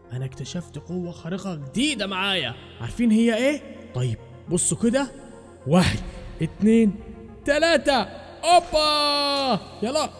انا اكتشفت قوة خارقة جديدة معايا عارفين هي ايه طيب بصوا كده واحد اتنين تلاتة اوبا يلا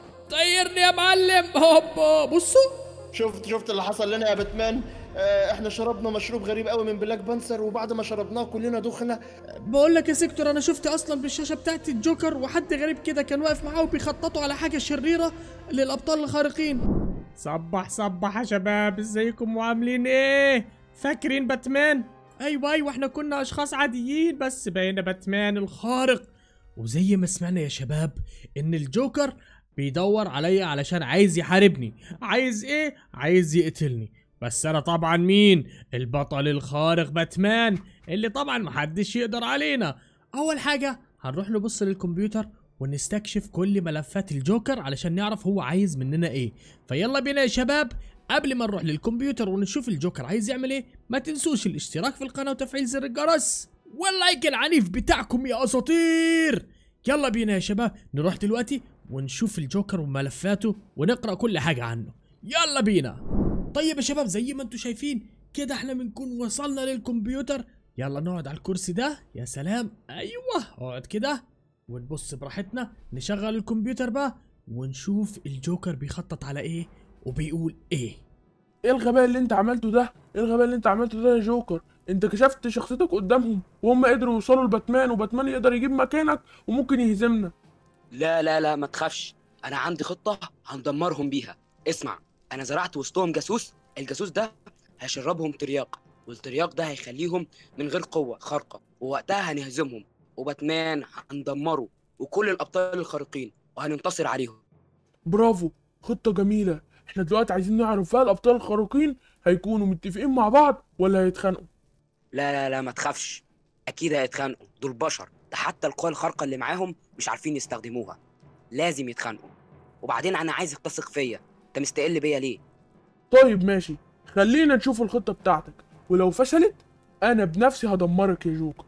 طيرني يا معلم هوبا بصوا شفت شفت اللي حصل لنا يا باتمان آه، احنا شربنا مشروب غريب قوي من بلاك بانثر وبعد ما شربناه كلنا دخنا بقول لك يا سيكتور انا شفت اصلا بالشاشه بتاعتي الجوكر وحد غريب كده كان واقف معاه وبيخططوا على حاجه شريره للابطال الخارقين صبح صبح يا شباب ازيكم وعاملين ايه فاكرين باتمان ايوه ايوه احنا كنا اشخاص عاديين بس بقينا باتمان الخارق وزي ما سمعنا يا شباب ان الجوكر بيدور عليا علشان عايز يحاربني عايز ايه عايز يقتلني بس انا طبعا مين البطل الخارق باتمان اللي طبعا محدش يقدر علينا اول حاجه هنروح نبص للكمبيوتر ونستكشف كل ملفات الجوكر علشان نعرف هو عايز مننا ايه فيلا بينا يا شباب قبل ما نروح للكمبيوتر ونشوف الجوكر عايز يعمل ايه ما تنسوش الاشتراك في القناه وتفعيل زر الجرس واللايك العنيف بتاعكم يا اساطير يلا بينا يا شباب نروح دلوقتي ونشوف الجوكر وملفاته ونقرا كل حاجه عنه يلا بينا طيب يا شباب زي ما انتم شايفين كده احنا بنكون وصلنا للكمبيوتر يلا نقعد على الكرسي ده يا سلام ايوه اقعد كده ونبص براحتنا نشغل الكمبيوتر بقى ونشوف الجوكر بيخطط على ايه وبيقول ايه ايه الغباء اللي انت عملته ده ايه الغباء اللي انت عملته ده يا جوكر انت كشفت شخصيتك قدامهم وهم قدروا يوصلوا لباتمان وباتمان يقدر يجيب مكانك وممكن يهزمنا لا لا لا ما تخافش انا عندي خطه هندمرهم بيها اسمع انا زرعت وسطهم جاسوس الجاسوس ده هيشربهم ترياق والترياق ده هيخليهم من غير قوه خارقه ووقتها هنهزمهم وباتمان هندمره وكل الابطال الخارقين وهننتصر عليهم برافو خطة جميلة احنا دلوقتي عايزين نعرف بقى الابطال الخارقين هيكونوا متفقين مع بعض ولا هيتخانقوا لا لا لا ما تخافش اكيد هيتخانقوا دول بشر ده حتى القوى الخارقه اللي معاهم مش عارفين يستخدموها لازم يتخانقوا وبعدين انا عايزك تثق فيا انت مستقل بيا ليه طيب ماشي خلينا نشوف الخطة بتاعتك ولو فشلت انا بنفسي هدمرك يا جوكر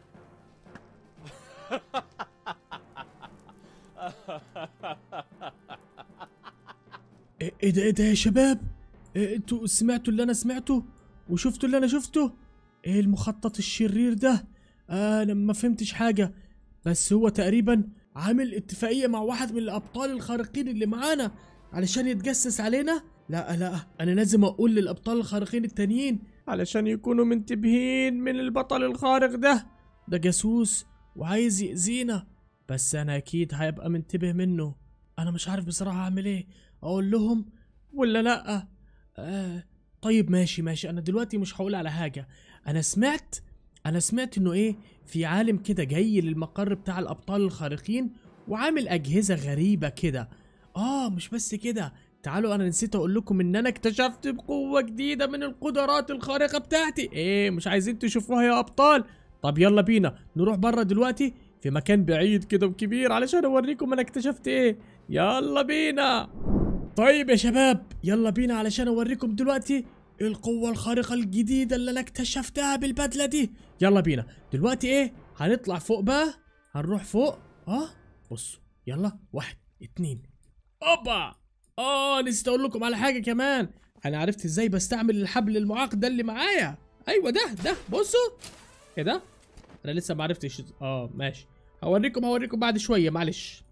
ايه إيه ده ايه ده يا شباب إيه انتوا سمعتوا اللي انا سمعته وشفتوا اللي انا شفته ايه المخطط الشرير ده آه انا ما فهمتش حاجة بس هو تقريبا عامل اتفاقية مع واحد من الابطال الخارقين اللي معانا علشان يتجسس علينا لا لا انا لازم اقول للابطال الخارقين التانيين علشان يكونوا منتبهين من البطل الخارق ده ده جاسوس وعايز يأذينا بس انا اكيد هيبقى منتبه منه انا مش عارف بصراحة اعمل ايه اقول لهم ولا لا آه طيب ماشي ماشي انا دلوقتي مش هقول على حاجة انا سمعت انا سمعت انه ايه في عالم كده جاي للمقر بتاع الابطال الخارقين وعامل اجهزة غريبة كده اه مش بس كده تعالوا انا نسيت اقول لكم ان انا اكتشفت بقوة جديدة من القدرات الخارقة بتاعتي ايه مش عايزين تشوفوها يا ابطال طب يلا بينا نروح بره دلوقتي في مكان بعيد كده وكبير علشان اوريكم انا اكتشفت ايه يلا بينا طيب يا شباب يلا بينا علشان اوريكم دلوقتي القوة الخارقة الجديدة اللي انا اكتشفتها بالبدلة دي يلا بينا دلوقتي ايه هنطلع فوق بقى هنروح فوق اه بصوا يلا واحد اتنين اوبا اه نسيت اقول لكم على حاجة كمان انا عرفت ازاي بستعمل الحبل المعاق ده اللي معايا ايوه ده ده بصوا ايه ده انا لسه ما عرفتش اه ماشي هوريكم هوريكم بعد شويه معلش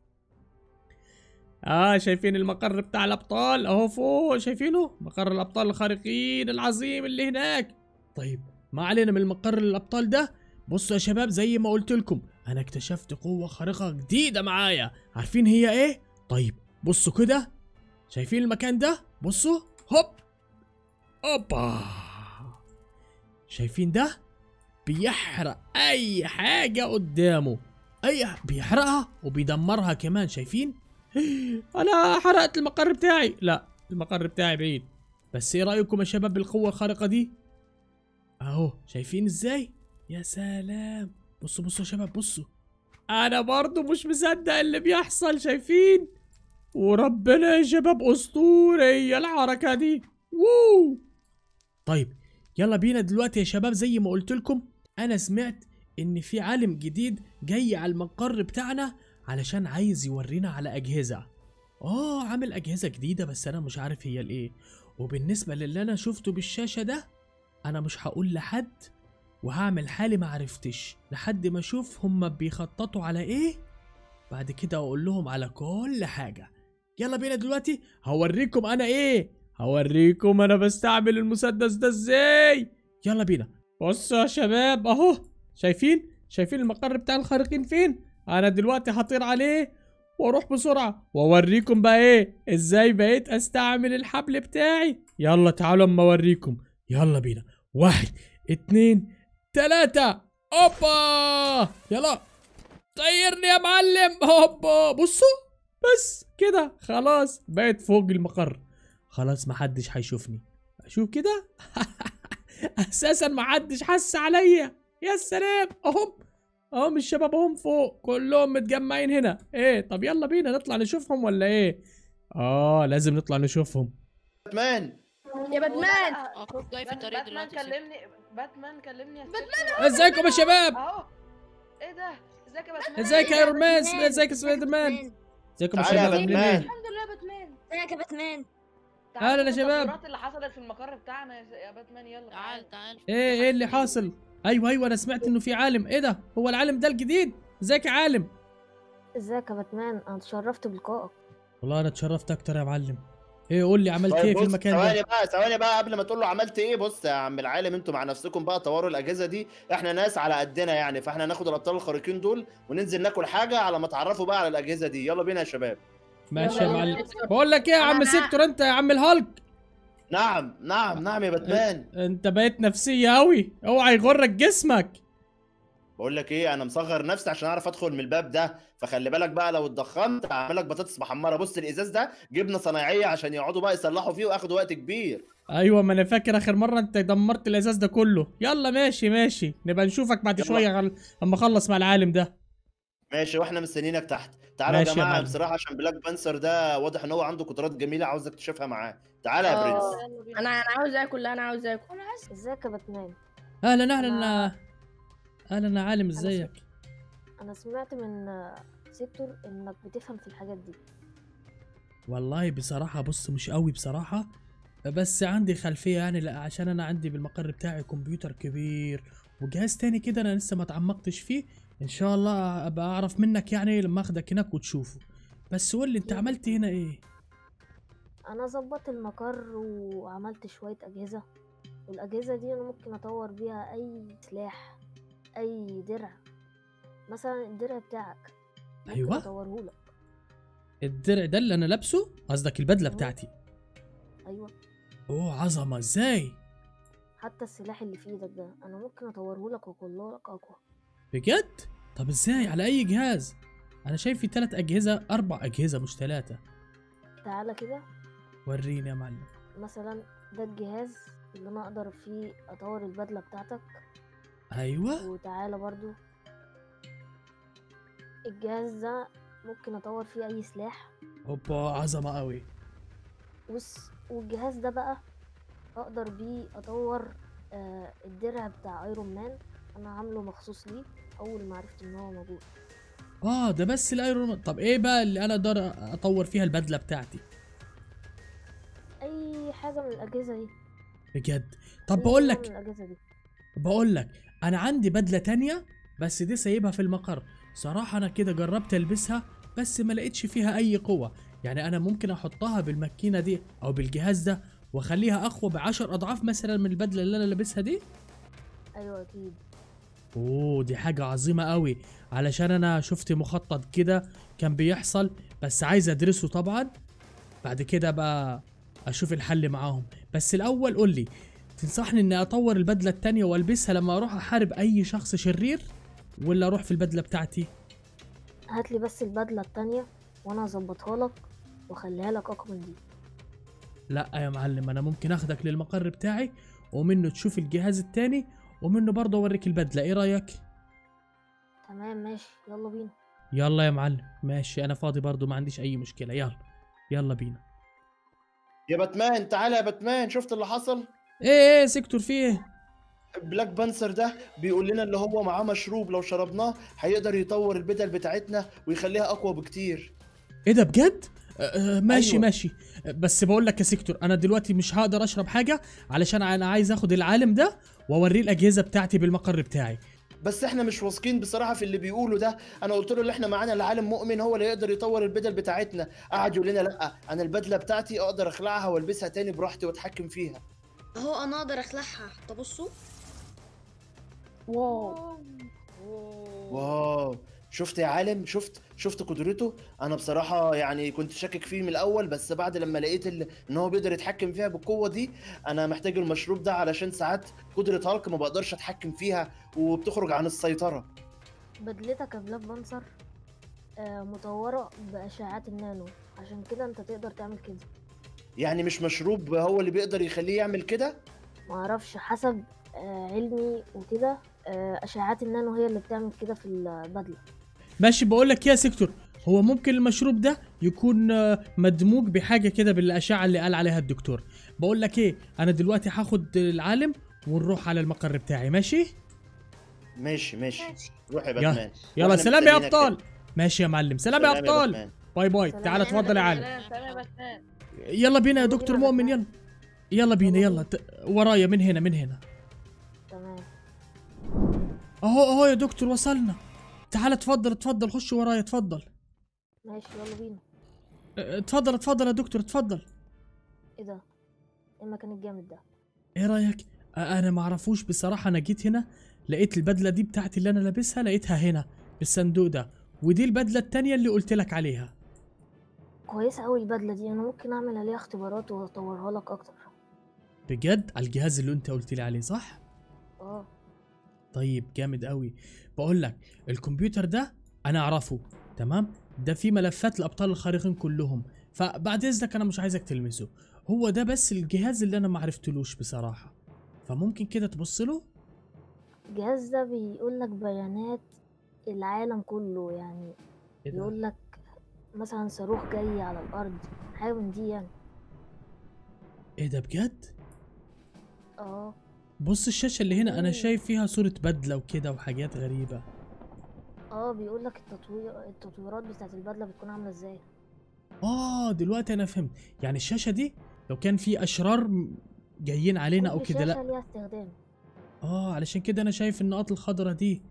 اه شايفين المقر بتاع الابطال اهو فوق شايفينه مقر الابطال الخارقين العظيم اللي هناك طيب ما علينا من المقر الابطال ده بصوا يا شباب زي ما قلت لكم انا اكتشفت قوه خارقه جديده معايا عارفين هي ايه طيب بصوا كده شايفين المكان ده بصوا هوب اوبا شايفين ده بيحرق اي حاجة قدامه اي بيحرقها وبيدمرها كمان شايفين انا حرقت المقر بتاعي لا المقر بتاعي بعيد بس ايه رأيكم يا شباب بالقوة الخارقة دي اهو شايفين ازاي يا سلام بصوا بصوا يا شباب بصوا انا برضو مش مصدق اللي بيحصل شايفين وربنا يا شباب اسطورية الحركة دي ووو طيب يلا بينا دلوقتي يا شباب زي ما قلت لكم انا سمعت ان في عالم جديد جاي على المقر بتاعنا علشان عايز يورينا على اجهزة اه عامل اجهزه جديده بس انا مش عارف هي الايه وبالنسبه للي انا شفته بالشاشه ده انا مش هقول لحد وهعمل حالي ما عرفتش لحد ما اشوف هما بيخططوا على ايه بعد كده اقول لهم على كل حاجه يلا بينا دلوقتي هوريكم انا ايه هوريكم انا بستعمل المسدس ده ازاي يلا بينا بصوا يا شباب اهو شايفين شايفين المقر بتاع الخارقين فين انا دلوقتي هطير عليه واروح بسرعه واوريكم بقى ايه ازاي بقيت استعمل الحبل بتاعي يلا تعالوا اما اوريكم يلا بينا واحد اتنين تلاتة اوبا يلا طيرني يا معلم هوبا بصوا بس كده خلاص بقيت فوق المقر خلاص محدش هيشوفني اشوف كده اساسا محدش حس عليا يا سلام اهم اهم الشباب اهم فوق كلهم متجمعين هنا ايه طب يلا بينا نطلع نشوفهم ولا ايه اه لازم نطلع نشوفهم باتمان يا باتمان اخوك جاي في الطريق باتمان دلوقتي سيب. كلمني باتمان كلمني يا باتمان ازيكم يا شباب اهو ايه ده ازيك يا باتمان ازيك يا ايرون مان ازيك يا سبايدر مان ازيكم يا تعالى يا شباب عاملين باتمان. ايه الحمد لله يا باتمان ازيك يا باتمان أهلا يا شوف شباب. التطورات اللي حصلت في المقر بتاعنا يا يا باتمان يلا تعال تعال ايه ايه اللي حاصل ايوه ايوه انا سمعت انه في عالم ايه ده هو العالم ده الجديد ازيك يا عالم ازيك يا باتمان انا اتشرفت بلقائك والله انا اتشرفت اكتر يا معلم ايه قول لي عملت طيب ايه في بص، المكان ثواني ده بقى ثواني بقى قبل ما تقول له عملت ايه بص يا عم العالم انتوا مع نفسكم بقى طوروا الاجهزه دي احنا ناس على قدنا يعني فاحنا ناخد الابطال الخارقين دول وننزل ناكل حاجه على ما تعرفوا بقى على الاجهزه دي يلا بينا يا شباب ماشي يا يلا معلم بينا. بقول لك ايه يا عم أنا- سيكتور انت يا عم الهالك نعم نعم نعم يا باتمان انت بقيت نفسية قوي اوعى يغرك جسمك بقول لك ايه انا مصغر نفسي عشان اعرف ادخل من الباب ده فخلي بالك بقى لو اتضخمت هعمل لك بطاطس محمره بص الازاز ده جبنه صناعيه عشان يقعدوا بقى يصلحوا فيه واخدوا وقت كبير ايوه ما انا فاكر اخر مرة انت دمرت الازاز ده كله يلا ماشي ماشي نبقى نشوفك بعد يلا. شوية غل... اما اخلص مع العالم ده ماشي واحنا مستنيينك تحت تعالوا يا ماشي يا جماعه معلم. بصراحه عشان بلاك بانسر ده واضح ان هو عنده قدرات جميله عاوز اكتشفها معاه تعالى يا برنس آه، يلا بينا. انا انا عاوز اكل انا عاوز اكل ازيك يا باتمان اهلا اهلا أنا- اهلا يا عالم ازيك انا سمعت من آه، سيكتور انك بتفهم في الحاجات دي والله بصراحة بص مش قوي بصراحة بس عندي خلفية يعني لا عشان انا عندي بالمقر بتاعي كمبيوتر كبير وجهاز تاني كده انا لسه ما اتعمقتش فيه ان شاء الله ابقى اعرف منك يعني لما اخدك هناك وتشوفه بس قول لي انت عملت هنا ايه انا ظبطت المقر وعملت شوية اجهزة والاجهزة دي انا ممكن اطور بيها اي سلاح اي درع مثلا الدرع بتاعك ممكن أيوة. اطورهولك الدرع ده اللي انا لابسه قصدك البدلة أهو. بتاعتي ايوه اوه عظمة ازاي حتى السلاح اللي في ايدك ده انا ممكن اطورهولك واكله لك اقوى بجد طب ازاي على اي جهاز انا شايف في ثلاث اجهزة اربع اجهزة مش ثلاثة تعالى كده وريني يا معلم مثلا ده الجهاز اللي انا اقدر فيه اطور البدلة بتاعتك ايوه وتعالى برضو الجهاز ده ممكن اطور فيه اي سلاح اوبا عظمة قوي بص والجهاز ده بقى اقدر بيه اطور آه الدرع بتاع ايرون مان انا عامله مخصوص ليه اول ما عرفت ان هو موجود اه ده بس الايرون مان. طب ايه بقى اللي انا اقدر اطور فيها البدله بتاعتي اي حاجه من الاجهزه دي بجد طب أي بقول حاجة لك من الاجهزه دي بقول لك انا عندي بدله تانية بس دي سايبها في المقر صراحه انا كده جربت البسها بس ما لقيتش فيها اي قوه يعني انا ممكن احطها بالماكينه دي او بالجهاز ده واخليها اقوى بعشر اضعاف مثلا من البدله اللي انا لابسها دي ايوه اكيد اوه دي حاجة عظيمة قوي علشان انا شفت مخطط كده كان بيحصل بس عايز ادرسه طبعا بعد كده بقى اشوف الحل معاهم بس الاول قول لي تنصحني اني اطور البدلة التانية والبسها لما اروح احارب اي شخص شرير ولا اروح في البدلة بتاعتي هات لي بس البدله التانية وانا اظبطها لك واخليها لك اقوى من دي لا يا معلم انا ممكن اخدك للمقر بتاعي ومنه تشوف الجهاز التاني ومنه برضه اوريك البدلة ايه رايك تمام ماشي يلا بينا يلا يا معلم ماشي انا فاضي برضه ما عنديش اي مشكلة يلا يلا بينا يا باتمان تعالى يا باتمان شفت اللي حصل ايه ايه سيكتور فيه ايه بلاك بانسر ده بيقول لنا اللي هو معاه مشروب لو شربناه هيقدر يطور البدل بتاعتنا ويخليها اقوى بكتير ايه ده بجد آه، ماشي أيوة. ماشي آه، بس بقول لك يا سيكتور انا دلوقتي مش هقدر اشرب حاجه علشان انا عايز اخد العالم ده واوريه الاجهزه بتاعتي بالمقر بتاعي بس احنا مش واثقين بصراحه في اللي بيقوله ده انا قلت له اللي احنا معانا العالم مؤمن هو اللي يقدر يطور البدل بتاعتنا قعد يقول لنا لا انا البدله بتاعتي اقدر اخلعها والبسها تاني براحتي واتحكم فيها اهو انا اقدر اخلعها تبصوا واو واو شفت يا عالم شفت شفت قدرته انا بصراحه يعني كنت شاكك فيه من الاول بس بعد لما لقيت ال... ان هو بيقدر يتحكم فيها بالقوه دي انا محتاج المشروب ده علشان ساعات قدره هالك ما بقدرش اتحكم فيها وبتخرج عن السيطره بدلتك يا بلاك بانسر آه مطورة بأشعات النانو عشان كده انت تقدر تعمل كده يعني مش مشروب هو اللي بيقدر يخليه يعمل كده معرفش حسب آه علمي وكده آه أشعات النانو هي اللي بتعمل كده في البدلة ماشي بقول لك يا سيكتور هو ممكن المشروب ده يكون آه، مدموج بحاجه كده بالاشعه اللي قال عليها الدكتور بقول لك ايه انا دلوقتي هاخد العالم ونروح على المقر بتاعي ماشي ماشي ماشي روح يا يلا. باتمان يلا وإحنا سلام يا مستنيينك ابطال كده. ماشي يا معلم سلام يا ابطال باتمان. باي باي سلام. تعال اتفضل يا عالم سلام سلام يا باتمان يلا بينا يا يلا دكتور بينا يا مؤمن يلا باتمان. يلا بينا يلا يلا ت... ورايا من هنا من هنا تمام اهو اهو يا دكتور وصلنا تعال اتفضل اتفضل خش ورايا اتفضل ماشي يلا بينا اه، اتفضل اتفضل يا دكتور اتفضل ايه ده ايه المكان الجامد ده ايه رايك اه، انا ما اعرفوش بصراحه انا جيت هنا لقيت البدله دي بتاعتي اللي انا لابسها لقيتها هنا بالصندوق ده ودي البدله التانية اللي قلت لك عليها كويسة أوي البدلة دي أنا ممكن أعمل عليها اختبارات وأطورها لك أكتر بجد على الجهاز اللي انت قلت لي عليه صح اه طيب جامد قوي بقول لك الكمبيوتر ده انا اعرفه تمام ده فيه ملفات الابطال الخارقين كلهم فبعد اذنك انا مش عايزك تلمسه هو ده بس الجهاز اللي انا ما عرفتلوش بصراحه فممكن كده تبص له الجهاز ده بيقول لك بيانات العالم كله يعني ايه ده بيقول لك مثلا صاروخ جاي على الأرض حاجة من دي يعني ايه ده بجد اه بص الشاشه اللي هنا انا مم. شايف فيها صوره بدله وكده وحاجات غريبه اه بيقول لك التطوير التطويرات بتاعت البدلة بتكون عاملة ازاي اه دلوقتي انا فهمت يعني الشاشه دي لو كان في اشرار م- جايين علينا او كل كده لا شاشة ليها استخدام اه علشان كده انا شايف النقط الخضراء دي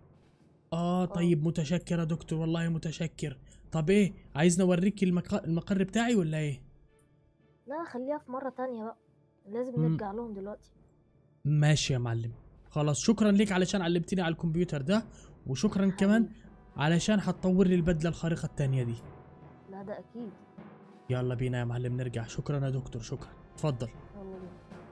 اه طيب متشكر يا دكتور والله متشكر طب ايه عايزني اوريك المق... المقر بتاعي ولا ايه لا خليها في مرة تانية بقى لازم مم. نرجع لهم دلوقتي ماشي يا معلم خلاص شكرا ليك علشان علمتني على الكمبيوتر ده وشكرا كمان حبيبي. علشان هتطور لي البدله الخارقه التانية دي لا ده أكيد يلا بينا يا معلم نرجع شكرا يا دكتور شكرا اتفضل يلا بينا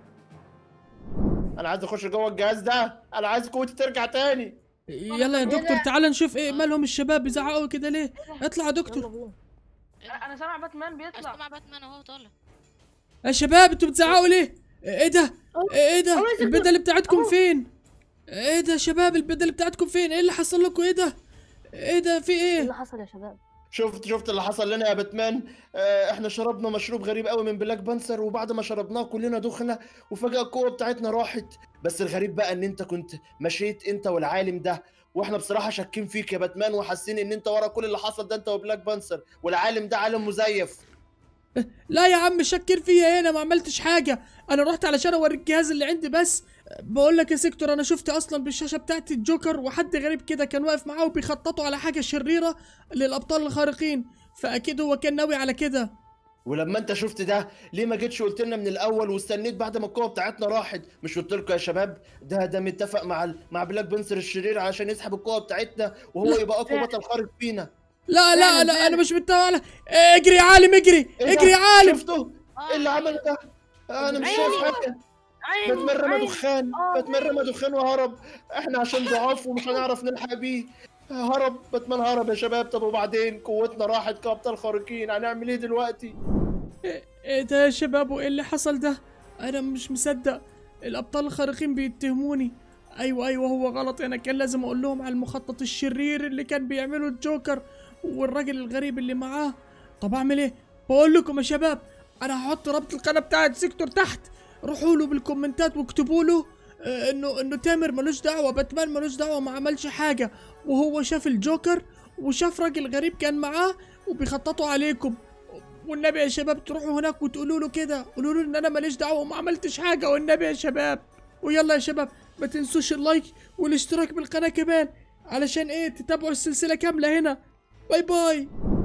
انا عايز اخش جوه الجهاز ده انا عايز قوتي ترجع تاني يلا يا دكتور تعال نشوف ايه مالهم الشباب بيزعقوا كده ليه اطلع يا يلا دكتور بينا انا سامع باتمان بيطلع اسمع باتمان اهو طالع يا شباب انتوا بتزعقوا ليه ايه ده ايه ده أهو يا دكتور. البدل بتاعتكم أهو. فين ايه ده يا شباب البدل بتاعتكم فين ايه اللي حصل لكم ايه ده ايه ده في ايه ايه اللي حصل يا شباب شفت شفت اللي حصل لنا يا باتمان آه احنا شربنا مشروب غريب قوي من بلاك بانسر وبعد ما شربناه كلنا دخنا وفجأة القوة بتاعتنا راحت بس الغريب بقى ان انت كنت مشيت انت والعالم ده واحنا بصراحة شاكين فيك يا باتمان وحاسين ان انت ورا كل اللي حصل ده انت وبلاك بانسر والعالم ده عالم مزيف لا يا عم شكر فيا هنا ما عملتش حاجه انا رحت علشان اوريك الجهاز اللي عندي بس بقول لك يا سيكتور انا شفت اصلا بالشاشه بتاعتي الجوكر وحد غريب كده كان واقف معاه وبيخططوا على حاجه شريره للابطال الخارقين فاكيد هو كان ناوي على كده ولما انت شفت ده ليه ما جيتش قلت لنا من الاول واستنيت بعد ما القوه بتاعتنا راحت مش قلت لكم يا شباب ده ده متفق مع ال... مع بلاك بنسر الشرير علشان يسحب القوه بتاعتنا وهو يبقى اقوى بطل خارج فينا لا لا فعلا، لا فعلا. انا مش متفق على اجري يا عالم اجري إيه ده؟ اجري يا عالم شفته ايه اللي عمله ده انا مش أيوة. شايف حاجه باتمان رمى دخان باتمان رمى دخان وهرب احنا عشان ضعاف ومش هنعرف نلحق بيه هرب باتمان هرب يا شباب طب وبعدين قوتنا راحت كابطال خارقين هنعمل ايه دلوقتي ايه ده يا شباب وايه اللي حصل ده انا مش مصدق الابطال الخارقين بيتهموني ايوه ايوه هو غلط انا كان لازم اقول لهم على المخطط الشرير اللي كان بيعمله الجوكر والراجل الغريب اللي معاه طب اعمل ايه بقول لكم يا شباب انا هحط رابط القناه بتاعت سيكتور تحت روحوا له بالكومنتات واكتبوا له آه، انه انه تامر ملوش دعوه باتمان ملوش دعوه ما عملش حاجه وهو شاف الجوكر وشاف راجل غريب كان معاه وبيخططوا عليكم والنبي يا شباب تروحوا هناك وتقولوا له كده قولوا له ان انا ماليش دعوه وما عملتش حاجه والنبي يا شباب ويلا يا شباب ما تنسوش اللايك والاشتراك بالقناه كمان علشان ايه تتابعوا السلسله كامله هنا باي باي